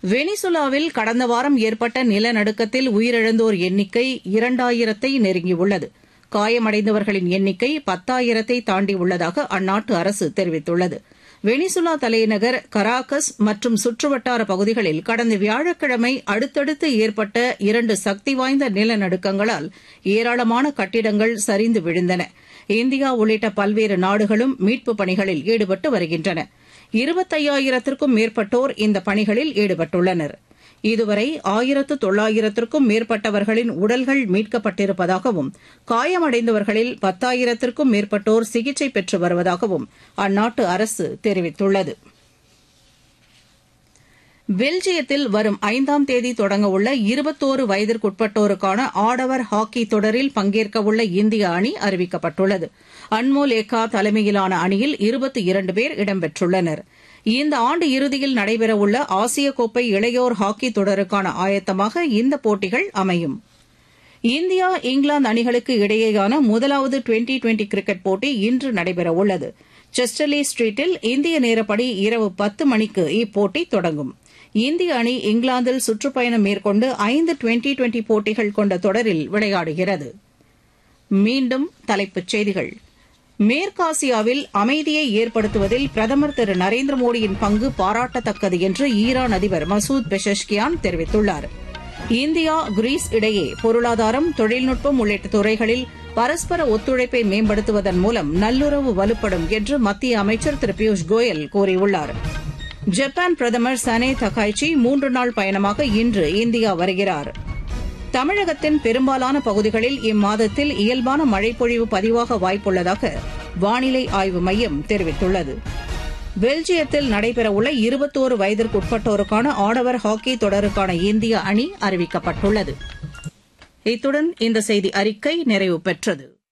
வெனிசுலாவில் கடந்த வாரம் ஏற்பட்ட நிலநடுக்கத்தில் உயிரிழந்தோர் எண்ணிக்கை இரண்டாயிரத்தை நெருங்கியுள்ளது காயமடைந்தவர்களின் எண்ணிக்கை பத்தாயிரத்தை தாண்டியுள்ளதாக அந்நாட்டு அரசு தெரிவித்துள்ளது வெனிசுலா தலைநகர் கராகஸ் மற்றும் சுற்றுவட்டார பகுதிகளில் கடந்த வியாழக்கிழமை அடுத்தடுத்து ஏற்பட்ட இரண்டு சக்தி வாய்ந்த நிலநடுக்கங்களால் ஏராளமான கட்டிடங்கள் சரிந்து விழுந்தன இந்தியா உள்ளிட்ட பல்வேறு நாடுகளும் மீட்புப் பணிகளில் ஈடுபட்டு வருகின்றன இருபத்தையாயிரத்திற்கும் மேற்பட்டோர் இந்த பணிகளில் ஈடுபட்டுள்ளனர் இதுவரை ஆயிரத்து தொள்ளாயிரத்திற்கும் மேற்பட்டவர்களின் உடல்கள் மீட்கப்பட்டிருப்பதாகவும் காயமடைந்தவர்களில் பத்தாயிரத்திற்கும் மேற்பட்டோர் சிகிச்சை பெற்று வருவதாகவும் அந்நாட்டு அரசு தெரிவித்துள்ளது பெல்ஜியத்தில் வரும் ஐந்தாம் தேதி தொடங்கவுள்ள இருபத்தோரு வயதிற்குட்பட்டோருக்கான ஆடவர் ஹாக்கி தொடரில் பங்கேற்கவுள்ள இந்திய அணி அறிவிக்கப்பட்டுள்ளது அன்மோல் ஏக்கா தலைமையிலான அணியில் இருபத்தி இரண்டு பேர் இடம்பெற்றுள்ளனர் இந்த ஆண்டு இறுதியில் நடைபெறவுள்ள ஆசிய கோப்பை இளையோர் ஹாக்கி தொடருக்கான ஆயத்தமாக இந்த போட்டிகள் அமையும் இந்தியா இங்கிலாந்து அணிகளுக்கு இடையேயான முதலாவது டுவெண்டி டுவெண்டி கிரிக்கெட் போட்டி இன்று நடைபெறவுள்ளது செஸ்டர்லி ஸ்ட்ரீட்டில் இந்திய நேரப்படி இரவு பத்து மணிக்கு இப்போட்டி தொடங்கும் இந்திய அணி இங்கிலாந்தில் சுற்றுப்பயணம் மேற்கொண்டு ஐந்து டுவெண்டி டுவெண்டி போட்டிகள் கொண்ட தொடரில் விளையாடுகிறது மீண்டும் தலைப்புச் செய்திகள் மேற்காசியாவில் அமைதியை ஏற்படுத்துவதில் பிரதமர் திரு நரேந்திர மோடியின் பங்கு பாராட்டத்தக்கது என்று ஈரான் அதிபர் மசூத் பெஷஷ்கியான் தெரிவித்துள்ளார் இந்தியா கிரீஸ் இடையே பொருளாதாரம் தொழில்நுட்பம் உள்ளிட்ட துறைகளில் பரஸ்பர ஒத்துழைப்பை மேம்படுத்துவதன் மூலம் நல்லுறவு வலுப்படும் என்று மத்திய அமைச்சர் திரு பியூஷ் கோயல் கூறியுள்ளார் ஜப்பான் பிரதமர் சனே தகாய்ச்சி மூன்று நாள் பயணமாக இன்று இந்தியா வருகிறார் தமிழகத்தின் பெரும்பாலான பகுதிகளில் இம்மாதத்தில் இயல்பான மழைப்பொழிவு பதிவாக வாய்ப்புள்ளதாக வானிலை ஆய்வு மையம் தெரிவித்துள்ளது பெல்ஜியத்தில் நடைபெறவுள்ள இருபத்தோரு வயதிற்குட்பட்டோருக்கான ஆடவர் ஹாக்கி தொடருக்கான இந்திய அணி அறிவிக்கப்பட்டுள்ளது இத்துடன் இந்த செய்தி அறிக்கை நிறைவு பெற்றது